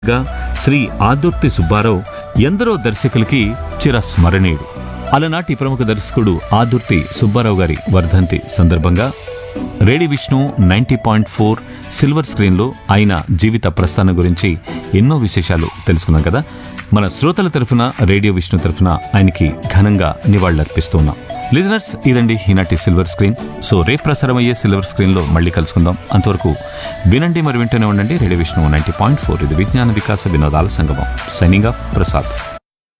గా శ్రీ ఆదుర్తి సుబ్బారావు ఎందరో దర్శకులకి చిరస్మరణీయుడు అలనాటి ప్రముఖ దర్శకుడు ఆదుర్తి సుబ్బారావు గారి వర్ధంతి సందర్భంగా radio Vishnu ninety point four silver స్క్రీన్లో ఆయన జీవిత ప్రస్థానం గురించి ఎన్నో విశేషాలు తెలుసుకున్నాం కదా మన శ్రోతల తరఫున రేడియో విష్ణు తరఫున ఆయనకి ఘనంగా నివాళులర్పిస్తూ ఉన్నాం లిజనర్స్ ఇదండి ఈనాటి సిల్వర్ స్క్రీన్ సో రేపు ప్రసారమయ్యే సిల్వర్ స్క్రీన్లో మళ్ళీ కలుసుకుందాం అంతవరకు వినండి మరి వింటూనే ఉండండి radio Vishnu ninety point four ఇది విజ్ఞాన వికాస వినోదాల సంగమం సైనింగ్ ఆఫ్ ప్రసాద్